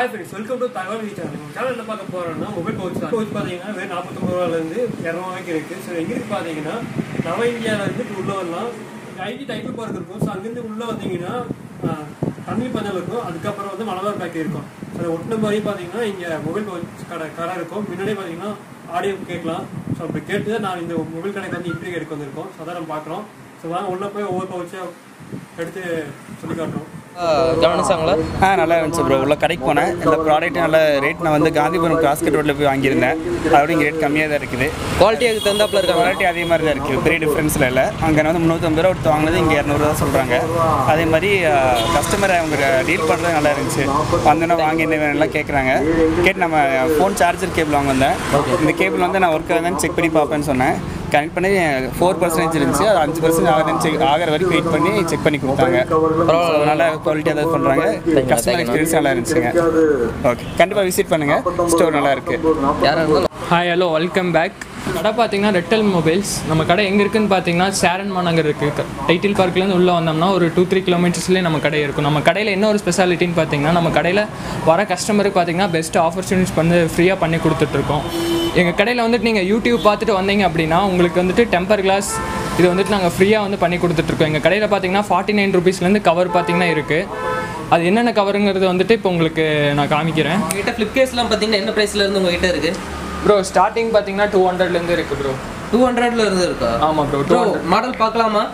Hi friends welcome to தகவல் channel channel என்ன பார்க்க போறோம்னா மொபைல் பவுச் தான் பவுச் பார்த்தீங்கன்னா வெறும் நாற்பத்தொம்பது ரூபாலேருந்து இரநூறு வரைக்கும் இருக்கு ஸோ எங்க இருக்கு பார்த்தீங்கன்னா நவ இந்தியாவில் இருந்து உள்ள வரலாம் ஐடி டைப்பில் பார்க் இருக்கும் ஸோ அங்கேருந்து உள்ள வந்தீங்கன்னா ஆஹ், தண்ணி பந்தல் இருக்கும் அதுக்கப்புறம் வந்து மலபார் பேக்கரி இருக்கும் அதை ஒட்டின மாதிரி பார்த்தீங்கன்னா இங்கே மொபைல் பவுச் கடை கடை இருக்கும் முன்னாடியே பார்த்தீங்கன்னா ஆடியோ கேட்கலாம் ஸோ அப்படி கேட்டு தான் நான் இந்த மொபைல் கடைக்கு வந்து இன்டர்வியூ எடுக்க வந்திருக்கோம் ஸோ அதான் நம்ம பார்க்குறோம் ஸோ வாங்க உள்ள போய் ஒவ்வொரு பவுச்சாக எடுத்து சொல்லி காட்டுறோம் கவனிச்சாங்களா ஆ நல்லா இருந்துச்சு ப்ரோ உள்ள கடைக்கு போனேன் இந்த ப்ராடக்ட் நல்ல ரேட் நான் வந்து காந்திபுரம் கிராஸ்கட் ரோட்டில் போய் வாங்கியிருந்தேன் அதோட இங்கே ரேட் கம்மியாக தான் இருக்குது குவாலிட்டி அதுக்கு தகுந்தாப்புல இருக்காங்க குவாலிட்டி அதே மாதிரி தான் இருக்குது பெரிய டிஃப்ரென்ஸில் இல்லை அங்கே வந்து முந்நூற்றம்பது ரூபா கொடுத்து வாங்கினது இங்கே இரநூறுவா சொல்கிறாங்க அதே மாதிரி கஸ்டமரை அவங்க டீல் பண்ணுறது நல்லா இருந்துச்சு வந்தோன்னா வாங்கி என்ன வேணும்லாம் கேட்குறாங்க கேட்டு நம்ம ஃபோன் சார்ஜர் கேபிள் வாங்க வந்தேன் இந்த கேபிள் வந்து நான் ஒர்க் ஆகுதான்னு செக் பண்ணி பார்ப்பேன்னு சொன்னேன் கனெக்ட் பண்ணி ஃபோர் பர்சன்டேஜ் இருந்துச்சு அது அஞ்சு பர்சன்ட் ஆகுதுன்னு செக் ஆகிற வரைக்கும் வெயிட் பண்ணி செக் பண்ணி கொடுத்தாங்க So, நல்லா குவாலிட்டியாக தான் பண்ணுறாங்க கஸ்டமர் எக்ஸ்பீரியன்ஸ் நல்லா இருந்துச்சுங்க ஓகே கண்டிப்பாக விசிட் பண்ணுங்கள் ஸ்டோர் நல்லா இருக்குது யாராக இருந்தாலும் ஹாய் ஹலோ வெல்கம் பேக் கடை பார்த்தீங்கன்னா ரெட்டல் மொபைல்ஸ் நம்ம கடை எங்கே இருக்குன்னு பார்த்தீங்கன்னா சேரன் மாநகர் இருக்குது டைட்டில் பார்க்லேருந்து உள்ளே வந்தோம்னா ஒரு டூ த்ரீ கிலோமீட்டர்ஸ்லேயே நம்ம கடை இருக்கும் நம்ம கடையில் என்ன ஒரு ஸ்பெஷாலிட்டின்னு பார்த்தீங்கன்னா நம்ம கடையில் வர கஸ்டமருக்கு பார்த்தீங்கன்னா பெஸ்ட் ஆப்பர்ச்சுனிட்டிஸ் வந்து ஃப்ரீயாக பண்ணி கொடுத்துட்ருக்கோம் எங்கள் கடையில் வந்துட்டு நீங்கள் யூடியூப் பார்த்துட்டு வந்தீங்க அப்படின்னா உங்களுக்கு வந்துட்டு டெம்பர் கிளாஸ் இது வந்துட்டு நாங்கள் ஃப்ரீயாக வந்து பண்ணி கொடுத்துட்ருக்கோம் எங்கள் கடையில் பார்த்தீங்கன்னா ஃபார்ட்டி நைன் ருபீஸ்லேருந்து கவர் பார்த்தீங்கன்னா இருக்குது அது என்னென்ன கவருங்கிறது வந்துட்டு இப்போ உங்களுக்கு நான் காமிக்கிறேன் உங்ககிட்ட ஃப்ளிப் கேஸ்லாம் பார்த்தீங்கன்னா என்ன ப்ரைஸ்ல இருந்து உங்ககிட்ட இருக்கு ப்ரோ ஸ்டார்டிங் பார்த்தீங்கன்னா டூ ஹண்ட்ரட்லேருந்து இருக்குது ப்ரோ டூ ஹண்ட்ரட்ல இருந்து இருக்கா ஆமாம் ப்ரோ ப்ரோ மாடல் பார்க்கலாமா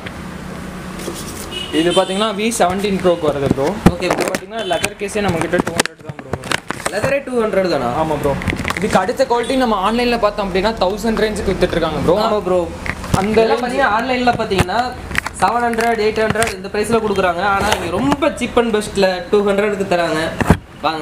இது பார்த்தீங்கன்னா வி செவன்டீன் ப்ரோக்கு வருது ப்ரோ ஓகே இது பார்த்தீங்கன்னா லெதர் கேஸே நம்மக்கிட்ட டூ ஹண்ட்ரட் தான் ப்ரோ வரும் லெதரே டூ ஹண்ட்ரட் தானா ஆமாம் ப்ரோ இதுக்கு அடுத்த குவாலிட்டி நம்ம ஆன்லைனில் பார்த்தோம் அப்படின்னா தௌசண்ட் ரேஞ்சுக்கு வித்துட்ருக்காங்க ப்ரோ ஆமாம் ப்ரோ அந்த இதெல்லாம் பார்த்தீங்கன்னா ஆன்லைனில் பார்த்தீங்கன்னா செவன் ஹண்ட்ரட் எயிட் ஹண்ட்ரட் இந்த ப்ரைஸில் கொடுக்குறாங்க ஆனால் இங்கே ரொம்ப சீப் அண்ட் பெஸ்ட்டில் டூ ஹண்ட்ரடுக்கு தராங்க வாங்க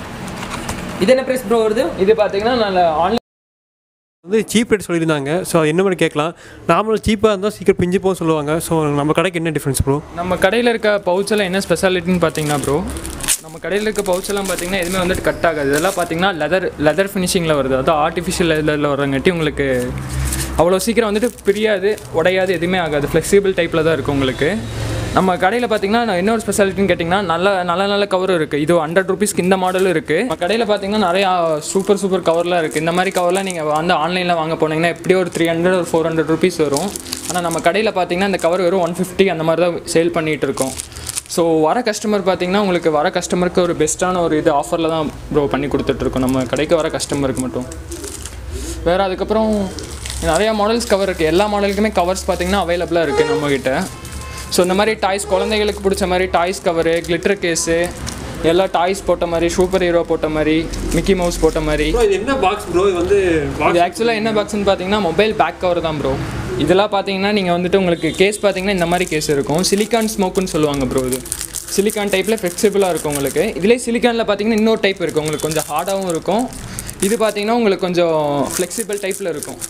இது என்ன ப்ரைஸ் ப்ரோ வருது இது பார்த்தீங்கன்னா நல்ல ஆன்லைன் வந்து சீப் ரேட் சொல்லியிருந்தாங்க ஸோ அது என்ன மாதிரி கேட்கலாம் நார்மல் சீப்பாக இருந்தால் சீக்கிரம் பிஞ்சு போக சொல்லுவாங்க ஸோ நம்ம கடைக்கு என்ன டிஃப்ரென்ஸ் ப்ரோ நம்ம கடையில் இருக்க பவுச்செல்லாம் என்ன ஸ்பெஷாலிட்டின்னு பார்த்தீங்கன்னா ப்ரோ நம்ம கடையில் இருக்க பவுச்செல்லாம் பார்த்தீங்கன்னா எதுவுமே வந்துட்டு கட் ஆகாது இதெல்லாம் பார்த்தீங்கன்னா லெதர் லெதர் ஃபினிஷிங்கில் வருது அதாவது ஆர்டிஃபிஷியல் லெதரில் வரங்காட்டி உங்களுக்கு அவ்வளோ சீக்கிரம் வந்துட்டு பிரியாது உடையாது எதுவுமே ஆகாது ஃப்ளெக்சிபிள் டைப்பில் தான் இருக்கும் உங்களுக்கு நம்ம கடையில் பார்த்தீங்கன்னா நான் என்ன ஒரு ஸ்பெஷாலிட்டின்னு கேட்டிங்கன்னா நல்ல நல்ல நல்ல கவரும் இருக்குது இது ஹண்ட்ரட் ருபீஸ்க்கு இந்த மாடலும் இருக்குது நம்ம கடையில் பார்த்தீங்கன்னா நிறையா சூப்பர் சூப்பர் கவர்லாம் இருக்குது இந்த மாதிரி கவர்லாம் நீங்கள் வந்து ஆன்லைனில் வாங்க போனீங்கன்னா எப்படியும் ஒரு த்ரீ ஹண்ட்ரட் ஒரு ஃபோர் ஹண்ட்ரட் ருபீஸ் வரும் ஆனால் நம்ம கடையில் பார்த்தீங்கன்னா இந்த கவர் வெறும் ஒன் ஃபிஃப்டி அந்த மாதிரி தான் சேல் பண்ணிகிட்டு இருக்கோம் ஸோ வர கஸ்டமர் பார்த்தீங்கன்னா உங்களுக்கு வர கஸ்டமருக்கு ஒரு பெஸ்ட்டான ஒரு இது ஆஃபரில் தான் ப்ரோ பண்ணி கொடுத்துட்ருக்கோம் நம்ம கடைக்கு வர கஸ்டமருக்கு மட்டும் வேறு அதுக்கப்புறம் நிறையா மாடல்ஸ் கவர் இருக்குது எல்லா மாடலுக்குமே கவர்ஸ் பார்த்தீங்கன்னா அவைலபிளாக இருக்குது நம்மக்கிட்ட ஸோ இந்த மாதிரி டாய்ஸ் குழந்தைகளுக்கு பிடிச்ச மாதிரி டாய்ஸ் கவரு கிளிட்டர் கேஸு எல்லா டாய்ஸ் போட்ட மாதிரி சூப்பர் ஹீரோ போட்ட மாதிரி மிக்கி மவுஸ் போட்ட மாதிரி ப்ரோ இது என்ன பாக்ஸ் ப்ரோ இது வந்து இது ஆக்சுவலாக என்ன பாக்ஸ்னு பார்த்தீங்கன்னா மொபைல் பேக் கவர் தான் ப்ரோ இதெல்லாம் பார்த்தீங்கன்னா நீங்கள் வந்துட்டு உங்களுக்கு கேஸ் பார்த்தீங்கன்னா இந்த மாதிரி கேஸ் இருக்கும் சிலிக்கான் ஸ்மோக்குன்னு சொல்லுவாங்க ப்ரோ இது சிலிக்கான் டைப்பில் ஃப்ளெக்சிபிளாக இருக்கும் உங்களுக்கு இதுலேயே சிலிக்கானில் பார்த்தீங்கன்னா இன்னொரு டைப் இருக்குது உங்களுக்கு கொஞ்சம் ஹார்டாகவும் இருக்கும் இது பார்த்தீங்கன்னா உங்களுக்கு கொஞ்சம் ஃப்ளெக்சிபிள் டைப்பில் இருக்கும்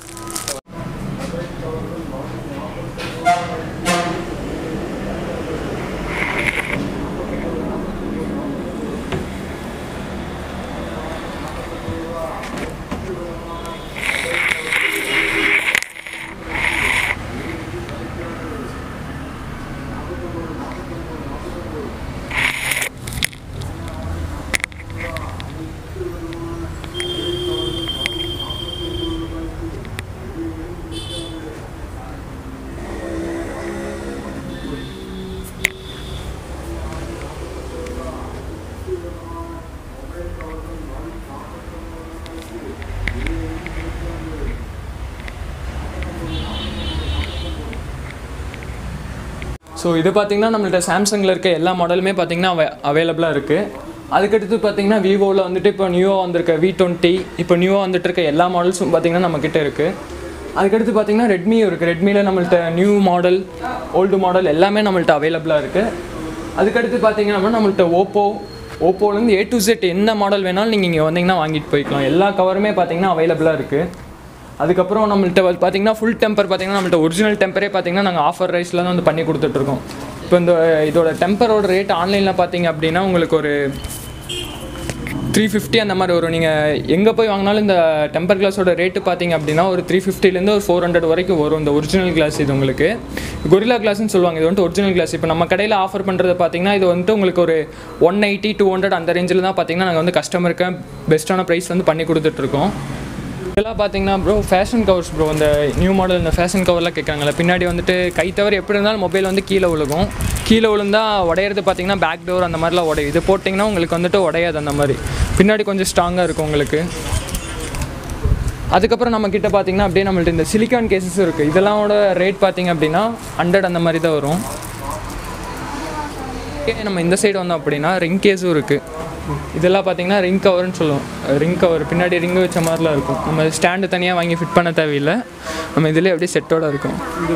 ஸோ இது பார்த்தீங்கன்னா நம்மள்ட்ட சாம்சங்கில் இருக்க எல்லா மாடலுமே பார்த்தீங்கன்னா அவை அவைலபிளாக இருக்குது அதுக்கடுத்து பார்த்தீங்கன்னா விவோவில் வந்துட்டு இப்போ நியூவாக வந்திருக்க வி டுவெண்ட்டி இப்போ நியூவாக வந்துட்டு இருக்க எல்லா மாடல்ஸும் பார்த்தீங்கன்னா நம்மக்கிட்ட இருக்குது அதுக்கடுத்து பார்த்தீங்கன்னா ரெட்மியும் இருக்குது ரெட்மியில் நம்மள்ட்ட நியூ மாடல் ஓல்டு மாடல் எல்லாமே நம்மள்ட்ட அவைலபிளாக இருக்குது அதுக்கடுத்து பார்த்தீங்கன்னா நம்மள்ட்ட ஓப்போ ஓப்போலேருந்து ஏ டு செட் என்ன மாடல் வேணாலும் நீங்கள் இங்கே வந்தீங்கன்னா வாங்கிட்டு போய்க்கலாம் எல்லா கவருமே பார்த்தீங்கன்னா அவைலபிளாக இருக்குது அதுக்கப்புறம் நம்மள்ட்ட வந்து பார்த்தீங்கன்னா ஃபுல் டெம்பர் பார்த்தீங்கன்னா நம்மள்ட்ட ஒரிஜினல் டெம்பரே பார்த்தீங்கன்னா நாங்கள் ஆஃபர் ரைஸில் தான் வந்து பண்ணி கொடுத்துட்ருக்கோம் இப்போ இந்த இதோட டெம்பரோட ரேட் ஆன்லைனில் பார்த்தீங்க அப்படின்னா உங்களுக்கு ஒரு த்ரீ ஃபிஃப்டி அந்த மாதிரி வரும் நீங்கள் எங்கே போய் வாங்கினாலும் இந்த டெம்பர் கிளாஸோட ரேட்டு பார்த்தீங்க அப்படின்னா ஒரு த்ரீ ஃபிஃப்டிலேருந்து ஒரு ஃபோர் ஹண்ட்ரட் வரைக்கும் வரும் இந்த ஒரிஜினல் கிளாஸ் இது உங்களுக்கு கொரில்லா கிளாஸ்னு சொல்லுவாங்க இது வந்துட்டு ஒரிஜினல் கிளாஸ் இப்போ நம்ம கடையில் ஆஃபர் பண்ணுறது பார்த்தீங்கன்னா இது வந்துட்டு உங்களுக்கு ஒரு ஒன் எயிட்டி டூ ஹண்ட்ரட் அந்த ரேஞ்சில் தான் பார்த்தீங்கன்னா நாங்கள் வந்து கஸ்டமருக்கு பெஸ்ட்டான ப்ரைஸ் வந்து பண்ணி கொடுத்துட்ருக்கோம் இதெல்லாம் பார்த்தீங்கன்னா ப்ரோ ஃபேஷன் கவர்ஸ் ப்ரோ இந்த நியூ மாடல் இந்த ஃபேஷன் கவர்லாம் கேட்குறாங்கல்ல பின்னாடி வந்துட்டு கை தவிர எப்படி இருந்தாலும் மொபைல் வந்து கீழே விழுகும் கீழே விழுந்தா உடையிறது பார்த்தீங்கன்னா பேக் டோர் அந்த மாதிரிலாம் உடையும் இது போட்டிங்கன்னா உங்களுக்கு வந்துட்டு உடையாது அந்த மாதிரி பின்னாடி கொஞ்சம் ஸ்ட்ராங்காக இருக்கும் உங்களுக்கு அதுக்கப்புறம் நம்ம கிட்ட பார்த்தீங்கன்னா அப்படியே நம்மள்ட்ட இந்த சிலிக்கான் கேசஸ் இருக்குது இதெல்லாமோட ரேட் பார்த்தீங்க அப்படின்னா ஹண்ட்ரட் அந்த மாதிரி தான் வரும் Okay, நம்ம இந்த சைடு வந்தோம் அப்படின்னா ரிங் கேஸும் இருக்குது இதெல்லாம் பார்த்தீங்கன்னா ரிங் கவர்னு சொல்லுவோம் ரிங் கவர் பின்னாடி ரிங்கு வச்ச மாதிரிலாம் இருக்கும் நம்ம ஸ்டாண்டு தனியாக வாங்கி ஃபிட் பண்ண தேவையில்லை நம்ம இதிலே அப்படியே செட்டோட இருக்கும்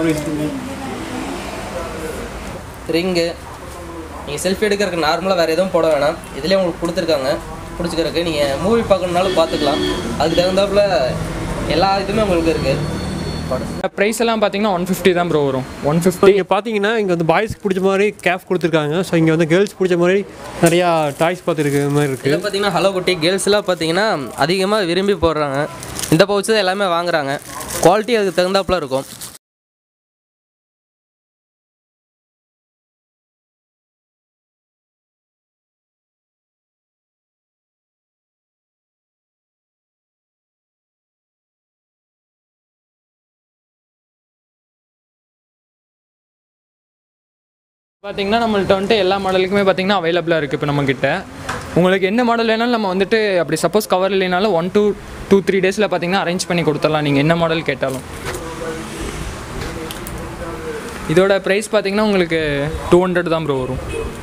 ரிங்கு நீங்கள் செல்ஃபி எடுக்கிறதுக்கு நார்மலாக வேறு எதுவும் போட வேணாம் இதுலேயே உங்களுக்கு கொடுத்துருக்காங்க பிடிச்சிக்கிறதுக்கு நீங்கள் மூவி பார்க்கணுனாலும் பார்த்துக்கலாம் அதுக்கு தகுந்தாப்புல எல்லா இதுவுமே உங்களுக்கு இருக்குது ப்ரைஸ் எல்லாம் பார்த்தீங்கன்னா ஒன் ஃபிஃப்டி தான் ப்ரோ வரும் ஒன் ஃபிஃப்டி இங்கே பார்த்தீங்கன்னா இங்கே வந்து பாய்ஸ்க்கு பிடிச்ச மாதிரி கேப் கொடுத்துருக்காங்க ஸோ இங்கே வந்து கேர்ள்ஸ் பிடிச்ச மாதிரி நிறையா டாய்ஸ் பார்த்துருக்கு மாதிரி இருக்குது இதில் பார்த்தீங்கன்னா ஹலோ குட்டி கேர்ள்ஸ்லாம் பார்த்தீங்கன்னா அதிகமாக விரும்பி போடுறாங்க இந்த பவுச்சு தான் எல்லாமே வாங்குறாங்க குவாலிட்டி அதுக்கு தகுந்தாப்புல இருக்கும் பார்த்தீங்கன்னா நம்மள்ட்ட வந்துட்டு எல்லா மாடலுக்குமே பார்த்தீங்கன்னா அவைலபிளாக இருக்குது இப்போ நம்மக்கிட்ட உங்களுக்கு என்ன மாடல் வேணாலும் நம்ம வந்துட்டு அப்படி சப்போஸ் கவர் இல்லைனாலும் ஒன் டூ டூ த்ரீ டேஸில் பார்த்தீங்கன்னா அரேஞ்ச் பண்ணி கொடுத்துடலாம் நீங்கள் என்ன மாடல் கேட்டாலும் இதோட ப்ரைஸ் பார்த்தீங்கன்னா உங்களுக்கு டூ ஹண்ட்ரட் தான் ப்ரோ வரும்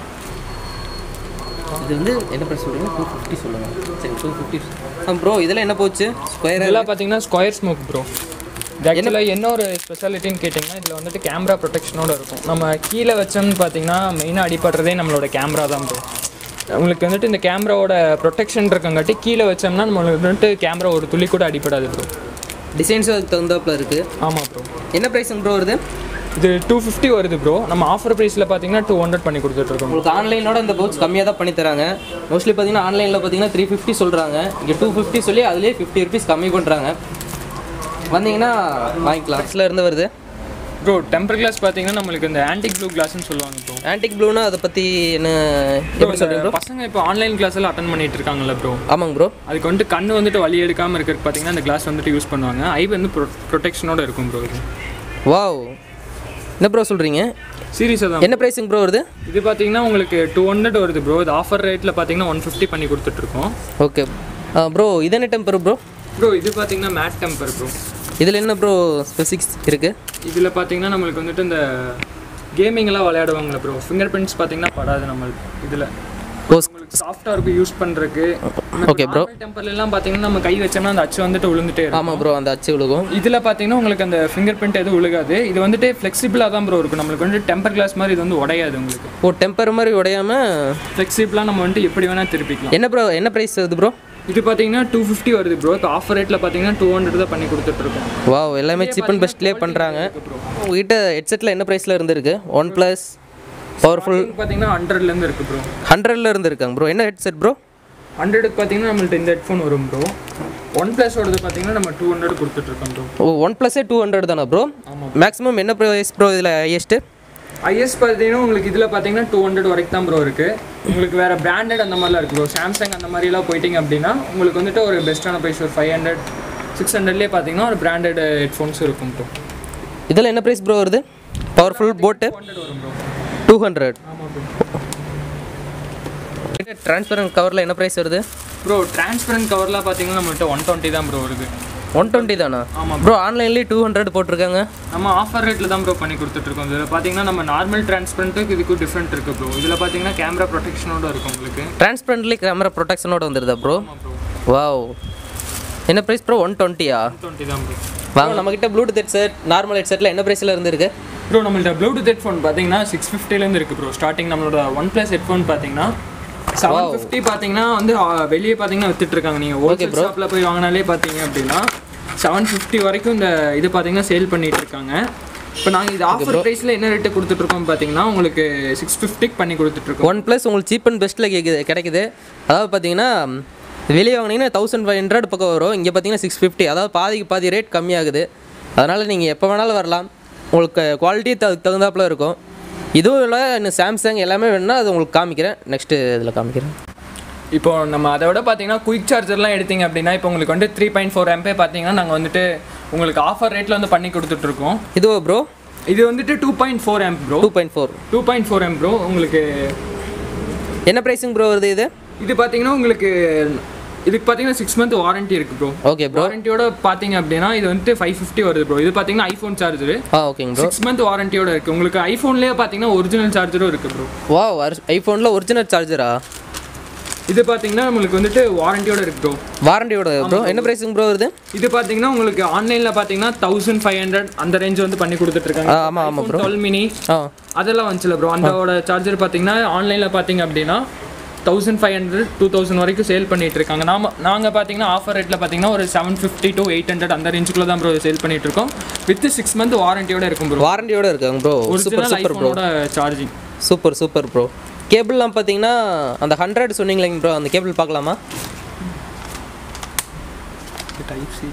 இது வந்து என்ன ப்ரைஸ் சொல்லுங்கள் டூ ஃபிஃப்டி சொல்லுங்கள் சரி டூ ஃபிஃப்டி ஆ ப்ரோ இதில் என்ன போச்சு ஸ்கொயர் இதெல்லாம் பார்த்தீங்கன்னா ஸ்கொயர் ஸ்மோக் ப்ரோ ஆக்சுவலாக என்ன ஒரு ஸ்பெஷாலிட்டின்னு கேட்டிங்கன்னா இதில் வந்துட்டு கேமரா ப்ரொடெக்ஷனோட இருக்கும் நம்ம கீழே வச்சோம்னு பார்த்தீங்கன்னா மெயினாக அடிப்படுறதே நம்மளோட கேமரா தான் ப்ரோ உங்களுக்கு வந்துட்டு இந்த கேமராவோட ப்ரொடெக்ஷன் இருக்கங்காட்டி கீழே வச்சோம்னா நம்மளுக்கு வந்துட்டு கேமரா ஒரு துளி கூட அடிப்படாது ப்ரோ டிசைன்ஸும் அதுக்கு தகுந்தாப்புல இருக்குது ஆமாம் ப்ரோ என்ன ப்ரைஸுங்க ப்ரோ வருது இது டூ ஃபிஃப்டி வருது ப்ரோ நம்ம ஆஃபர் ப்ரைஸில் பார்த்தீங்கன்னா டூ ஹண்ட்ரட் பண்ணி கொடுத்துட்ருக்கோம் உங்களுக்கு ஆன்லைனோட இந்த பவுச் கம்மியாக தான் பண்ணி தராங்க மோஸ்ட்லி பார்த்தீங்கன்னா ஆன்லைனில் பார்த்தீங்கன்னா த்ரீ ஃபிஃப்டி சொல்கிறாங்க இங்கே டூ ஃபிஃப்டி சொல்லி அதுலேயே ஃபிஃப்டி ருபீஸ் கம்மி பண்ணுறாங்க வந்தீங்கன்னா வாங்கிக்கலாம் இதில் இருந்து வருது ப்ரோ டெம்பர் கிளாஸ் பார்த்தீங்கன்னா நம்மளுக்கு இந்த ஆன்டிக் ப்ளூ கிளாஸ்னு சொல்லுவாங்க ப்ரோ ஆன்டிக் ப்ளூனா அதை பற்றி என்ன எப்படி சொல்கிறீங்க ப்ரோ பசங்க இப்போ ஆன்லைன் கிளாஸ் எல்லாம் அட்டன் பண்ணிட்டு இருக்காங்கல்ல ப்ரோ ஆமாங்க ப்ரோ அதுக்கு வந்துட்டு கண்ணு வந்துட்டு வலி எடுக்காமல் இருக்கிறதுக்கு பார்த்தீங்கன்னா அந்த கிளாஸ் வந்துட்டு யூஸ் பண்ணுவாங்க ஐ வந்து ப்ரொ ப்ரொடெக்ஷனோட இருக்கும் ப்ரோ இது வாவ் என்ன ப்ரோ சொல்கிறீங்க சீரியஸாக தான் என்ன ப்ரைஸுங்க ப்ரோ வருது இது பார்த்தீங்கன்னா உங்களுக்கு டூ ஹண்ட்ரட் வருது ப்ரோ இது ஆஃபர் ரேட்டில் பார்த்தீங்கன்னா ஒன் ஃபிஃப்டி பண்ணி கொடுத்துட்ருக்கோம் ஓகே ப்ரோ இது என்ன டெம்பர் ப்ரோ ப்ரோ இது பார்த்தீங்கன்னா மேட் டெம்பர் ப்ரோ இதில் என்ன ப்ரோ ஸ்பெசிக்ஸ் இருக்குது இதில் பார்த்தீங்கன்னா நம்மளுக்கு வந்துட்டு இந்த கேமிங்லாம் விளையாடுவாங்களே ப்ரோ ஃபிங்கர் பிரிண்ட்ஸ் பார்த்தீங்கன்னா படாது நம்மளுக்கு இதில் ஓ உங்களுக்கு சாஃப்டாக இருக்கும் யூஸ் பண்ணுறதுக்கு Okay, bro. டெம்பர்லாம் பார்த்தீங்கன்னா நம்ம கை வச்சோம்னா அந்த அச்சு வந்துட்டு விழுந்துட்டே இருக்கும் ஆமாம் ப்ரோ அந்த அச்சு விழுகும் இதில் பார்த்தீங்கன்னா உங்களுக்கு அந்த ஃபிங்கர் பிரிண்ட் எதுவும் விழுகாது இது வந்துட்டு ஃப்ளெக்சிபிளாக தான் ப்ரோ இருக்கும் நம்மளுக்கு வந்து டெம்பர் கிளாஸ் மாதிரி இது வந்து உடையாது உங்களுக்கு ஓ டெம்பர் மாதிரி உடையாமல் ஃப்ளெக்சிபிளாக நம்ம வந்துட்டு எப்படி வேணால் திருப்பிக்கலாம் என்ன ப்ரோ என்ன ப்ரைஸ் வருது ப்ரோ இது பார்த்தீங்கன்னா டூ ஃபிஃப்டி வருது ப்ரோ இப்போ ஆஃபர் ரேட்டில் பார்த்தீங்கன்னா டூ ஹண்ட்ரட் தான் பண்ணி கொடுத்துட்ருக்கோம் வாவ் எல்லாமே சீப் அண்ட் பெஸ்ட்லேயே பண்ணுறாங்க உங்ககிட்ட ஹெட்செட்டில் என்ன ப்ரைஸில் இருந்திருக்கு ஒன் ப்ளஸ் பவர்ஃபுல் பார்த்தீங்கன்னா ஹண்ட்ரட்லேருந்து இருக்குது ப்ரோ ஹண்ட்ரட்ல இருந்து இருக்காங்க ப்ரோ என்ன ஹெட்செட் ப்ரோ ஹண்ட்ரடுக்கு பார்த்தீங்கன்னா நம்மள்ட்ட இந்த ஹெட்ஃபோன் வரும் ப்ரோ ஒன் ப்ளஸோடது பார்த்தீங்கன்னா நம்ம டூ ஹண்ட்ரட் கொடுத்துட்ருக்கோம் ப்ரோ ஓ ஒன் ப்ளஸ்ஸே டூ ஹண்ட்ரட் தானே ப்ரோ மேக்ஸிமம் என்ன ப்ரைஸ் ப்ரோ இதில் ஹையஸ்ட்டு ஐஎஸ் பார்த்தீங்கன்னா உங்களுக்கு இதில் பார்த்தீங்கன்னா டூ ஹண்ட்ரட் வரைக்கும் தான் ப்ரோ இருக்குது உங்களுக்கு வேறு பிராண்டட் அந்த மாதிரிலாம் இருக்குது ப்ரோ சாம்சங் அந்த மாதிரிலாம் போயிட்டீங்க அப்படின்னா உங்களுக்கு வந்துட்டு ஒரு பெஸ்ட்டான ப்ரைஸ் ஒரு ஃபைவ் ஹண்ட்ரட் சிக்ஸ் ஹண்ட்ரட்லேயே பார்த்தீங்கன்னா ஒரு பிராண்டட் ஹெட்ஃபோன்ஸ் இருக்கும் ப்ரோ இதில் என்ன ப்ரைஸ் ப்ரோ வருது பவர்ஃபுல் போட்டு ஹண்ட்ரட் வரும் ப்ரோ டூ ஹண்ட்ரட் ஆமாம் ப்ரோ ட்ரான்ஸ்பரண்ட் கவரில் என்ன ப்ரைஸ் வருது ப்ரோ டிரான்ஸ்பரண்ட் கவர்லாம் பார்த்தீங்கன்னா நம்மள்ட்ட ஒன் டுவெண்ட்டி தான் ப்ரோ வருது ஒன் டுவெண்ட்டி தானா ஆமாம் ப்ரோ ஆன்லைன்லேயே டூ ஹண்ட்ரட் போட்டிருக்காங்க நம்ம ஆஃபர் ரேட்டில் தான் ப்ரோ பண்ணி கொடுத்துட்ருக்கோம் இதில் பார்த்தீங்கன்னா நம்ம நார்மல் டிரான்ஸ்பரண்ட்டுக்கு இதுக்கும் டிஃப்ரெண்ட் இருக்குது ப்ரோ இதில் பார்த்தீங்கன்னா கேமரா ப்ரொடெக்ஷனோட இருக்கும் உங்களுக்கு ட்ரான்ஸ்பரண்ட்லி கேமரா ப்ரொடெக்ஷனோட வந்துருதா ப்ரோ ஆமாம் ப்ரோ வாவ் என்ன ப்ரைஸ் ப்ரோ ஒன் டுவெண்ட்டியா ஒன் டுவெண்ட்டி தான் ப்ரோ வாங்க நம்மக்கிட்ட ப்ளூடூத் ஹெட்செட் நார்மல் ஹெட்செட்டில் என்ன ப்ரைஸில் இருந்திருக்கு ப்ரோ நம்மள்ட்ட ப்ளூடூத் ஹெட்ஃபோன் பார்த்தீங்கன்னா சிக்ஸ் ஃபிஃப்டிலேருந்து இருக்குது ப்ரோ ஸ்டார்டிங் நம்மளோட ஒன் ப்ளஸ் ஹெட்ஃபோன் பார்த்தீங்கன்னா செவன் ஃபிஃப்டி பார்த்தீங்கன்னா வந்து ஆ, வெளியே பார்த்தீங்கன்னா வித்துட்டு இருக்காங்க நீங்கள் ஹோல்சேல் ஷாப்பில் போய் வாங்கினாலே பார்த்தீங்க அப்படின்னா செவன் ஃபிஃப்டி வரைக்கும் இந்த இது பார்த்தீங்கன்னா சேல் பண்ணிட்டு இருக்காங்க இப்போ நாங்கள் இது ஆஃபர் ப்ரைஸில் என்ன ரேட்டு கொடுத்துட்ருக்கோம் பார்த்தீங்கன்னா உங்களுக்கு சிக்ஸ் ஃபிஃப்டிக்கு பண்ணி கொடுத்துட்ருக்கோம் ஒன் ப்ளஸ் உங்களுக்கு சீப் அண்ட் பெஸ்ட்டில் கேட்குது கிடைக்குது அதாவது பார்த்தீங்கன்னா வெளியே வாங்கினீங்கன்னா தௌசண்ட் ஃபைவ் ஹண்ட்ரட் பக்கம் வரும் இங்கே பார்த்தீங்கன்னா சிக்ஸ் ஃபிஃப்டி அதாவது பாதிக்கு பாதி ரேட் கம்மியாகுது அதனால் நீங்கள் எப்போ வேணாலும் வரலாம் உங்களுக்கு குவாலிட்டி த தகுந்தாப்புல இருக்கும் இதுவும் இல்லை இன்னும் சாம்சங் எல்லாமே வேணும்னா அது உங்களுக்கு காமிக்கிறேன் நெக்ஸ்ட்டு இதில் காமிக்கிறேன் இப்போ நம்ம அதை விட பார்த்தீங்கன்னா குயிக் சார்ஜர்லாம் எடுத்தீங்க அப்படின்னா இப்போ உங்களுக்கு வந்து த்ரீ பாயிண்ட் ஃபோர் எம்பே பார்த்தீங்கன்னா நாங்கள் வந்துட்டு உங்களுக்கு ஆஃபர் ரேட்டில் வந்து பண்ணி கொடுத்துட்ருக்கோம் இதுவோ ப்ரோ இது வந்துட்டு two point four M bro two point four two point four M bro உங்களுக்கு என்ன ப்ரைஸிங் ப்ரோ வருது இது இது பார்த்தீங்கன்னா உங்களுக்கு இதுக்கு பார்த்தீங்கன்னா சிக்ஸ் மந்த் வாரண்டி இருக்கு ப்ரோ ஓகே ப்ரோ வாரண்டியோட பார்த்தீங்க அப்படின்னா இது வந்துட்டு ஃபைவ் ஃபிஃப்டி வருது ப்ரோ இது பார்த்தீங்கன்னா ஐஃபோன் சார்ஜரு ஆ ஓகேங்க ப்ரோ சிக்ஸ் மந்த் வாரண்டியோட இருக்கு உங்களுக்கு ஐஃபோன்லேயே பார்த்தீங்கன்னா ஒரிஜினல் சார்ஜரும் இருக்கு ப்ரோ வா ஐஃபோனில் ஒரிஜினல் சார்ஜரா இது பார்த்தீங்கன்னா உங்களுக்கு வந்துட்டு வாரண்டியோட இருக்கு ப்ரோ வாரண்டியோட ப்ரோ என்ன ப்ரைஸிங் ப்ரோ வருது இது பார்த்தீங்கன்னா உங்களுக்கு ஆன்லைனில் பார்த்தீங்கன்னா தௌசண்ட் ஃபைவ் ஹண்ட்ரட் அந்த ரேஞ்ச் வந்து பண்ணி கொடுத்துட்ருக்காங்க ஆ, ஆமா, ஆமா bro. டுவெல் மினி ஆ அதெல்லாம் வந்துச்சுல ப்ரோ அந்தோட சார்ஜர் பார்த்தீங்கன்னா ஆன்லைனில் பார்த்தீங்க அப்படின்னா thousand five hundred two thousand வரைக்கும் சேல் பண்ணிட்டு இருக்காங்க நாம நாங்கள் பார்த்தீங்கன்னா ஆஃபர் ரேட்டில் பார்த்தீங்கன்னா ஒரு seven fifty to eight hundred அந்த ரேஞ்சுக்குள்ள தான் ப்ரோ சேல் பண்ணிட்டு இருக்கோம் வித் சிக்ஸ் மந்த் வாரண்டியோட இருக்கும் ப்ரோ வாரண்டியோட இருக்காங்க bro super original super bro ஐஃபோனோட சார்ஜிங் சூப்பர் சூப்பர் ப்ரோ கேபிள்லாம் பார்த்தீங்கன்னா அந்த ஹண்ட்ரட் சொன்னீங்களேங்க ப்ரோ அந்த கேபிள் பார்க்கலாமா டைப் சி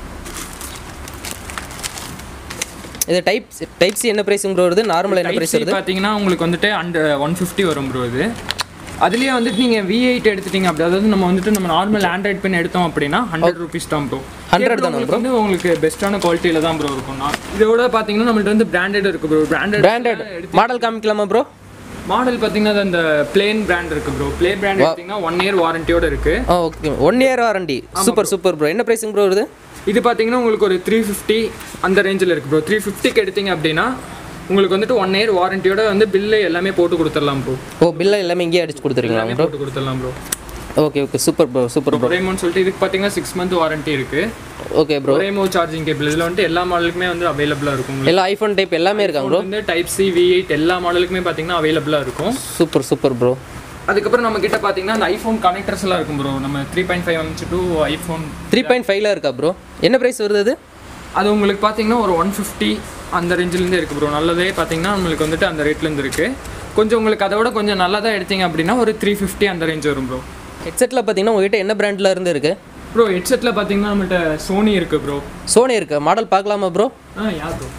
இது டைப் டைப் சி என்ன ப்ரைஸுங்க ப்ரோ வருது நார்மல் என்ன ப்ரைஸ் வருது பார்த்தீங்கன்னா உங்களுக்கு வந்துட்டு அண்ட் ஒன் ஃபிஃப்டி வரும் ப்ரோ இது அதுலேயே வந்துட்டு நீங்கள் வி எயிட் எடுத்துட்டீங்க அப்படி அதாவது நம்ம வந்துட்டு நம்ம நார்மல் ஆண்ட்ராய்ட் பென் எடுத்தோம் அப்படின்னா ஹண்ட்ரட் ருபீஸ் தான் ப்ரோ 100 தானா உங்களுக்கு வந்து உங்களுக்கு பெஸ்ட்டான குவாலிட்டியில் தான் ப்ரோ இருக்கும் நான் இதோட பார்த்தீங்கன்னா நம்மள்ட்ட வந்து பிராண்டட் இருக்கு ப்ரோ பிராண்டட் பிராண்டட் மாடல் காமிக்கலாமா ப்ரோ மாடல் பார்த்தீங்கன்னா அது அந்த பிளேன் பிராண்ட் இருக்கு ப்ரோ பிளே பிராண்ட் எடுத்தீங்கன்னா ஒன் இயர் வாரண்டியோட இருக்கு ah okay one year warranty super super bro என்ன ப்ரைஸுங்க ப்ரோ வருது இது பார்த்தீங்கன்னா உங்களுக்கு ஒரு த்ரீ ஃபிஃப்டி அந்த ரேஞ்சில் இருக்கு ப்ரோ த்ரீ ஃபிஃப்டிக்கு எடுத்தீங்க அப்படின்னா உங்களுக்கு வந்துட்டு ஒன் இயர் வாரண்டியோட வந்து பில்லு எல்லாமே போட்டு கொடுத்துடலாம் ப்ரோ ஓ பில்லை எல்லாமே இங்கேயே அடிச்சு கொடுத்துருங்களா எல்லாமே ப்ரோ போட்டு கொடுத்துடலாம் bro okay okay super bro super bro ஒரேமோன்னு சொல்லிட்டு இதுக்கு பார்த்தீங்கன்னா சிக்ஸ் மந்த் வாரண்டி இருக்கு ஓகே ப்ரோ ஒரேமோ சார்ஜிங் கேபிள் இதில் வந்துட்டு எல்லா மாடலுக்குமே வந்து அவைலபிளாக இருக்கும் உங்களுக்கு எல்லா ஐஃபோன் டைப் எல்லாமே இருக்காங்க ப்ரோ வந்து டைப் சி வி எயிட் எல்லா மாடலுக்குமே பார்த்தீங்கன்னா அவைலபிளாக இருக்கும் சூப்பர் சூப்பர் ப்ரோ அதுக்கப்புறம் நம்ம கிட்ட பார்த்தீங்கன்னா அந்த ஐஃபோன் கனெக்டர்ஸ் எல்லாம் இருக்கும் ப்ரோ நம்ம த்ரீ பாயிண்ட் ஃபைவ் எம்ச் டூ ஐஃபோன் த்ரீ பாயிண்ட் ஃபைவ்ல இருக்கா ப்ரோ என்ன ப்ரைஸ் வருது அது அது உங்களுக்கு பார்த்தீங்கன்னா ஒரு ஒன் ஃபிஃப்டி அந்த ரேஞ்சிலேருந்து இருக்குது ப்ரோ நல்லதே பார்த்தீங்கன்னா நம்மளுக்கு வந்துட்டு அந்த ரேட்லேருந்து இருக்குது கொஞ்சம் உங்களுக்கு அதை விட கொஞ்சம் நல்லதாக எடுத்தீங்க அப்படின்னா ஒரு த்ரீ ஃபிஃப்டி அந்த ரேஞ்ச் வரும் ப்ரோ ஹெட்செட்டில் பார்த்தீங்கன்னா உங்ககிட்ட என்ன பிராண்டில் இருந்து இருக்கு ப்ரோ ஹெட்செட்டில் பார்த்தீங்கன்னா நம்மள்ட்ட சோனி இருக்குது ப்ரோ சோனி இருக்கு மாடல் பார்க்கலாமா bro ah ya bro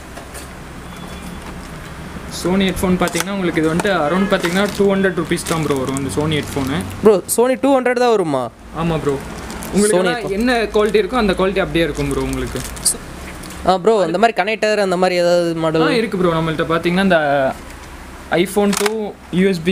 Sony headphone பார்த்தீங்கன்னா உங்களுக்கு இது வந்துட்டு அரௌண்ட் பார்த்தீங்கன்னா டூ ஹண்ட்ரட் ருபீஸ் தான் ப்ரோ வரும் இந்த Sony headphone bro Sony two hundred தான் வருமா ஆமாம் ப்ரோ உங்களுக்கு ஆனா என்ன குவாலிட்டி இருக்கோ அந்த குவாலிட்டி அப்படியே இருக்கும் ப்ரோ உங்களுக்கு ஆ ப்ரோ அந்த மாதிரி கனெக்டர் அந்த மாதிரி ஏதாவது ஆ மாடல் இருக்குது ப்ரோ நம்மள்ட்ட பார்த்தீங்கன்னா இந்த ஐஃபோன் டூ யூஎஸ்பி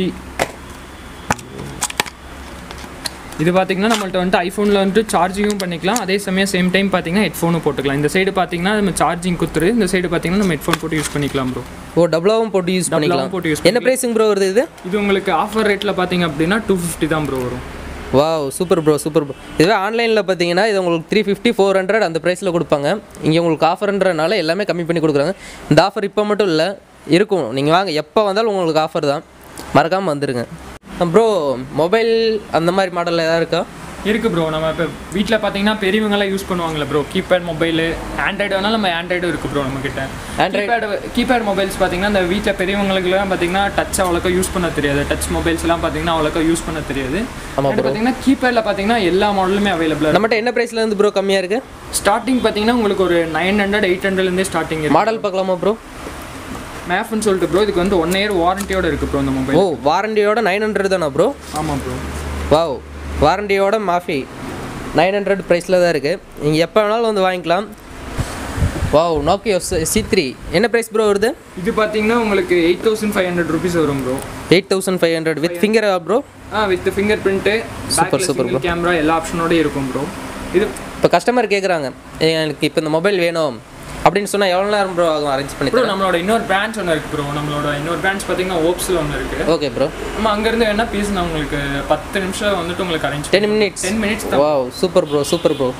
இது பார்த்தீங்கன்னா நம்மள்ட்ட வந்துட்டு ஐஃபோனில் வந்துட்டு சார்ஜிங்கும் பண்ணிக்கலாம் அதே சமயம் சேம் டைம் பார்த்தீங்கன்னா ஹெட்ஃபோனும் போட்டுக்கலாம் இந்த சைடு பார்த்தீங்கன்னா நம்ம சார்ஜிங் குத்துரு இந்த சைடு பார்த்தீங்கன்னா நம்ம ஹெட்ஃபோன் போட்டு யூஸ் பண்ணிக்கலாம் ப்ரோ ஓ டபுளாகவும் போட்டு யூஸ் பண்ணிக்கலாம் போட்டு யூஸ் என்ன ப்ரைஸுங்க ப்ரோ வருது இது இது உங்களுக்கு ஆஃபர் ரேட்டில் பார்த்தீங்க அப்படின்னா டூ ஃபிஃப்டி தான் ப்ரோ வரும் wow super bro super bro இதுவே ஆன்லைனில் பார்த்தீங்கன்னா இது உங்களுக்கு த்ரீ ஃபிஃப்டி ஃபோர் ஹண்ட்ரட் அந்த ப்ரைஸில் கொடுப்பாங்க இங்கே உங்களுக்கு ஆஃபர்ன்றனால எல்லாமே கம்மி பண்ணி கொடுக்குறாங்க இந்த ஆஃபர் இப்போ மட்டும் இல்லை இருக்கும் நீங்கள் வாங்க எப்போ வந்தாலும் உங்களுக்கு ஆஃபர் தான் மறக்காமல் வந்துடுங்க ப்ரோ மொபைல் அந்த மாதிரி மாடல் ஏதாவது இருக்கா இருக்கு ப்ரோ நம்ம இப்போ வீட்டில் பார்த்தீங்கன்னா பெரியவங்களாம் யூஸ் பண்ணுவாங்கல்ல ப்ரோ கீபேட் மொபைலு ஆண்ட்ராய்டு வேணாலும் நம்ம ஆண்ட்ராய்டும் இருக்குது ப்ரோ நம்மக்கிட்ட Android- கீபேட் கீபேட் மொபைல்ஸ் பார்த்தீங்கன்னா இந்த வீட்டில் பெரியவங்களுக்குலாம் பார்த்தீங்கன்னா டச் அவ்வளோக்கா யூஸ் பண்ண தெரியாது டச் மொபைல்ஸ்லாம் பார்த்தீங்கன்னா அவ்வளோக்கா யூஸ் பண்ண தெரியாது ஆமா அது பார்த்தீங்கன்னா கீபேடில் பார்த்தீங்கன்னா எல்லா மாடலுமே அவைலபிளாக நம்மகிட்ட என்ன ப்ரைஸில் இருந்து ப்ரோ கம்மியாக இருக்குது ஸ்டார்டிங் பார்த்தீங்கன்னா உங்களுக்கு ஒரு நைன் ஹண்ட்ரட் எயிட் ஹண்ட்ரட்லேருந்தே ஸ்டார்டிங் இருக்கு மாடல் பார்க்கலாமா ப்ரோ மேஃப்னு சொல்லிட்டு ப்ரோ இதுக்கு வந்து ஒன் இயர் வாரண்டியோட இருக்குது ப்ரோ இந்த ஓ மொபைல் வாரண்டியோட நைன் ஹண்ட்ரட் தானா ப்ரோ ஆமாம் ப்ரோ வாவ் வாரண்டியோட மாஃபி நைன் ஹண்ட்ரட் ப்ரைஸில் தான் இருக்குது நீங்கள் எப்போ வேணாலும் வந்து வாங்கிக்கலாம் வாவ் நோக்கியோ சி த்ரீ என்ன ப்ரைஸ் ப்ரோ வருது இது பார்த்தீங்கன்னா உங்களுக்கு eight thousand five hundred rupees வரும் bro eight thousand five hundred with finger bro ah with finger print Super, super, bro. Camera எல்லா ஆப்ஷனோடய இருக்கும் ப்ரோ இது இப்போ கஸ்டமர் கேட்குறாங்க எனக்கு இப்போ இந்த மொபைல் வேணும் அப்படின்னு சொன்னால் எவ்வளோ நேரம் ப்ரோ ஆகும் அரேஞ்ச் பண்ணி ப்ரோ நம்மளோட இன்னொரு பிரான்ச் ஒன்று இருக்குது ப்ரோ நம்மளோட இன்னொரு பிரான்ச் பார்த்தீங்கன்னா ஓப்ஸில் ஒன்று இருக்குது ஓகே ப்ரோ நம்ம அங்கேருந்து வேணால் பீஸ் நான் உங்களுக்கு பத்து நிமிஷம் வந்துட்டு உங்களுக்கு arrange ten minutes ten minutes தான் wow super bro super bro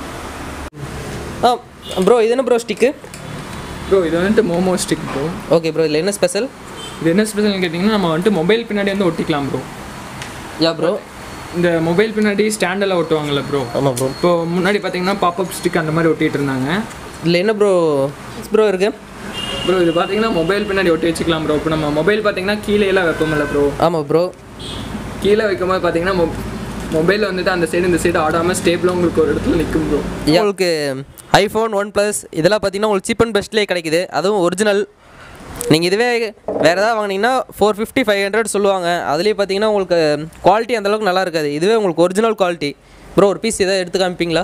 ah bro இது என்ன ப்ரோ ஸ்டிக்கு ப்ரோ இது வந்துட்டு மோமோ ஸ்டிக் ப்ரோ ஓகே ப்ரோ இதில் என்ன ஸ்பெஷல் இது என்ன ஸ்பெஷல்னு கேட்டிங்கன்னா நம்ம வந்துட்டு மொபைல் பின்னாடி வந்து ஒட்டிக்கலாம் ப்ரோ யா ப்ரோ இந்த மொபைல் பின்னாடி ஸ்டாண்டில் ஒட்டுவாங்கல்ல ப்ரோ ஆமாம் ப்ரோ இப்போ முன்னாடி பார்த்தீங்கன்னா பாப்அப் ஸ்டிக் அந்த மாதிரி ஒட்டிட்டு இருந்தாங்க இதில் என்ன ப்ரோ ப்ரோ இருக்கு ப்ரோ இது பார்த்தீங்கன்னா மொபைல் பின்னாடி ஒட்டி வச்சுக்கலாம் ப்ரோ இப்போ நம்ம மொபைல் பார்த்தீங்கன்னா கீழே எல்லாம் வைப்போம்ல ப்ரோ ஆமாம் ப்ரோ கீழே வைக்கும்போது பார்த்தீங்கன்னா மொ- மொபைல் வந்துட்டு அந்த சைடு இந்த சைடு ஆடாமல் ஸ்டேபிளாக உங்களுக்கு ஒரு இடத்துல நிற்கும் ப்ரோ உங்களுக்கு ஐஃபோன் ஒன் ப்ளஸ் இதெல்லாம் பார்த்தீங்கன்னா உங்களுக்கு சீப் அண்ட் பெஸ்ட்லேயே கிடைக்குது அதுவும் ஒரிஜினல் நீங்கள் இதுவே வேறு ஏதாவது வாங்கினீங்கன்னா ஃபோர் ஃபிஃப்டி ஃபைவ் ஹண்ட்ரட் சொல்லுவாங்க அதுலேயே பார்த்தீங்கன்னா உங்களுக்கு குவாலிட்டி அந்தளவுக்கு நல்லா இருக்காது இதுவே உங்களுக்கு ஒரிஜினல் குவாலிட்டி ப்ரோ ஒரு பீஸ் எதாவது எடுத்து காமிப்பீங்களா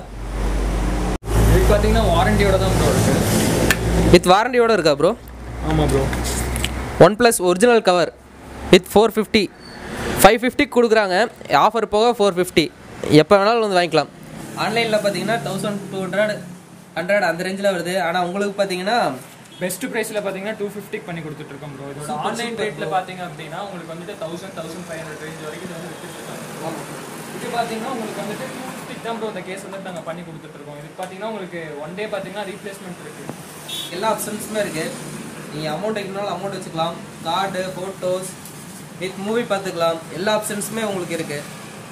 இதுக்கு பார்த்தீங்கன்னா வாரண்டியோட தான் ப்ரோ இருக்குது வித் வாரண்டியோட இருக்கா ப்ரோ ஆமாம் bro OnePlus original cover with four fifty five ஃபிஃப்டிக்கு கொடுக்குறாங்க ஆஃபர் போக ஃபோர் ஃபிஃப்டி எப்போ வேணாலும் வந்து வாங்கிக்கலாம் ஆன்லைனில் பார்த்தீங்கன்னா தௌசண்ட் டூ ஹண்ட்ரட் ஹண்ட்ரட் அந்த ரேஞ்சில் வருது ஆனால் உங்களுக்கு பார்த்தீங்கன்னா பெஸ்ட் ப்ரைஸில் பார்த்தீங்கன்னா டூ ஃபிஃப்டிக்கு பண்ணி கொடுத்துட்ருக்கோம் ப்ரோ இதோட ஆன்லைன் ரேட்டில் பார்த்தீங்க அப்படின்னா உங்களுக்கு வந்துட்டு thousand thousand five hundred range வரைக்கும் இது வந்து வித்துட்ருக்காங்க இது பார்த்தீங்கன்னா உங்களுக்கு வந்துட்டு டூ ஃபிஃப்டிக்கு தான் ப்ரோ இந்த கேஸ் வந்துட்டு நாங்கள் பண்ணி கொடுத்துட்ருக்கோம் இது பார்த்தீங்கன்னா உங்களுக்கு ஒன் டே பார்த்தீங்கன்னா ரீப்ளேஸ்மெண்ட் இருக்குது எல்லா ஆப்ஷன்ஸுமே இருக்குது நீங்கள் அமௌண்ட் வைக்கணும்னாலும் அமௌண்ட் வச்சுக்கலாம் கார்டு ஃபோட்டோஸ் வித் மூவி பார்த்துக்கலாம் எல்லா ஆப்ஷன்ஸுமே உங்களுக்கு இருக்குது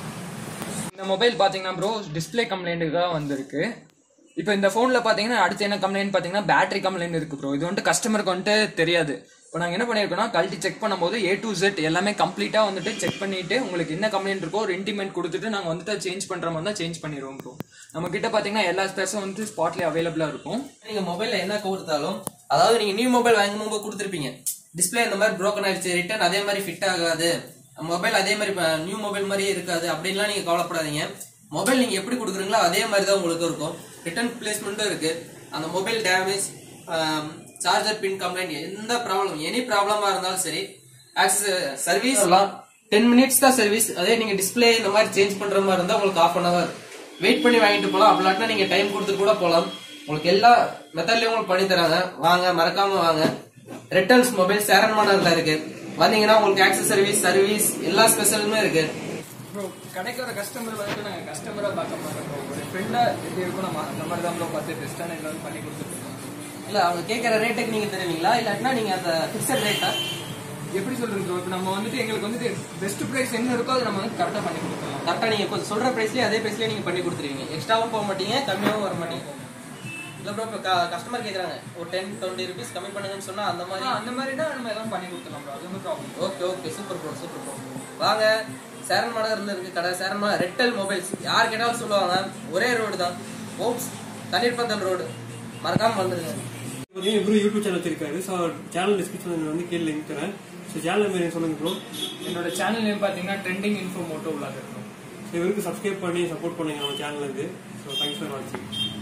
இந்த மொபைல் பார்த்தீங்கன்னா ப்ரோ டிஸ்ப்ளே கம்ப்ளைண்ட்டுக்கு தான் வந்திருக்கு இப்போ இந்த ஃபோனில் பார்த்தீங்கன்னா அடுத்து என்ன கம்ப்ளைண்ட் பார்த்தீங்கன்னா பேட்டரி கம்ப்ளைண்ட் இருக்கு ப்ரோ இது வந்துட்டு கஸ்டமருக்கு வந்துட்டு தெரியாது இப்போ நாங்கள் என்ன பண்ணியிருக்கோம்னா கழட்டி செக் பண்ணும்போது ஏ டு Z எல்லாமே கம்ப்ளீட்டாக வந்துட்டு செக் பண்ணிட்டு உங்களுக்கு என்ன கம்ப்ளைண்ட் இருக்கோ ஒரு இன்டிமேட் கொடுத்துட்டு நாங்கள் வந்துட்டு சேஞ்ச் பண்ணுற மாதிரி தான் சேஞ்ச் பண்ணிடுவோம் ப்ரோ நம்ம கிட்ட பார்த்தீங்கன்னா எல்லா ஸ்பேர்ஸும் வந்து ஸ்பாட்லேயே அவைலபிளாக இருக்கும் நீங்கள் மொபைலில் என்ன கொடுத்தாலும் அதாவது நீங்கள் நியூ மொபைல் வாங்கும்போது கொடுத்துருப்பீங்க டிஸ்ப்ளே இந்த மாதிரி broken ஆயிடுச்சு ரிட்டர்ன் அதே மாதிரி ஃபிட் ஆகாது மொபைல் அதே மாதிரி நியூ மொபைல் மாதிரியே இருக்காது அப்படின்லாம் நீங்கள் கவலைப்படாதீங்க மொபைல் நீங்கள் எப்படி கொடுக்குறீங்களோ அதே மாதிரி தான் உங்களுக்கு இருக்கும் ரிட்டர்ன் பிளேஸ்மெண்ட்டும் இருக்குது அந்த mobile damage charger pin complaint எந்த ப்ராப்ளம் எனி ப்ராப்ளமாக இருந்தாலும் சரி ஆக்சஸ் சர்வீஸ் டென் மினிட்ஸ் தான் சர்வீஸ் அதே நீங்கள் டிஸ்ப்ளே இந்த மாதிரி சேஞ்ச் பண்ணுற மாதிரி இருந்தால் உங்களுக்கு ஆஃப் அன் ஹவர் வெயிட் பண்ணி வாங்கிட்டு போகலாம் அப்படிலாட்டினா நீங்கள் டைம் கொடுத்து கூட போகலாம் உங்களுக்கு எல்லா மெத்தட்லயும் உங்களுக்கு பண்ணி தராங்க வாங்க மறக்காம வாங்க ரிட்டர்ன்ஸ் மொபைல் சேரன் மாடல்ல இருக்கு வந்தீங்கன்னா உங்களுக்கு ஆக்சஸ் சர்வீஸ் சர்வீஸ் எல்லா ஸ்பெஷலுமே இருக்கு ப்ரோ கடைக்கு வர கஸ்டமர் வந்துட்டு நாங்கள் கஸ்டமராக பார்க்க மாட்டோம் bro. ஒரு ஃப்ரெண்டாக எப்படி இருக்கும் நம்ம அந்த மாதிரி தான் ப்ரோ பார்த்து பெஸ்ட்டான எல்லாம் பண்ணி கொடுத்துருக்கோம் இல்ல அவங்க கேட்கற ரேட்டுக்கு நீங்க தருவீங்களா இல்லாட்டினா நீங்க அந்த பிக்சட் ரேட்டா எப்படி சொல்றது ப்ரோ இப்போ நம்ம வந்துட்டு எங்களுக்கு வந்துட்டு பெஸ்ட் ப்ரைஸ் என்ன இருக்கோ அதை நம்ம வந்து கரெக்டாக பண்ணி கொடுத்துருவோம் கரெக்டா நீங்க கொஞ்சம் சொல்ற பிரைஸ்லயே அதே பிரைஸ்லயே நீங்க பண்ணி கொடுத்துருவீங்க எக்ஸ்ட்ராவும் போக மாட்டீங்க கம்மியாவும் வர மாட்டீங்க இல்ல ப்ரோ இப்போ கஸ்டமர் கேக்குறாங்க ஒரு டென் டுவெண்ட்டி ருபீஸ் கம்மி பண்ணுங்கன்னு சொன்னா அந்த மாதிரி அந்த மாதிரினா நம்ம எல்லாம் பண்ணி கொடுத்துடலாம் ப்ரோ அது ஒன்றும் problem okay okay super bro super bro வாங்க சேரன் மாநகர்ல இருக்கு கடை சேரன் மா ரெட்டல் மொபைல்ஸ் யார் கேட்டாலும் சொல்லுவாங்க ஒரே ரோடு தான் ஓப்ஸ் தண்ணீர்பந்தல் ரோடு மறக்காம வந்துருங்க பார்த்தீங்கன்னா இவரு யூடியூப் சேனல் வச்சிருக்காரு ஸோ சேனல் டிஸ்கிரிப்ஷன் வந்து கீழே லிங்க் தரேன் ஸோ சேனல் பேர் சொல்லுங்க ப்ரோ என்னோட சேனல் நேம் பார்த்தீங்கன்னா ட்ரெண்டிங் இன்ஃபோ மோட்டோ விளாக் இருக்கும் ஸோ இவருக்கு சப்ஸ்கிரைப் பண்ணி சப்போர்ட் பண்ணுங்க நம்ம சேனலுக்கு ஸோ தேங்க்ஸ் ஃபார் வாட்சிங்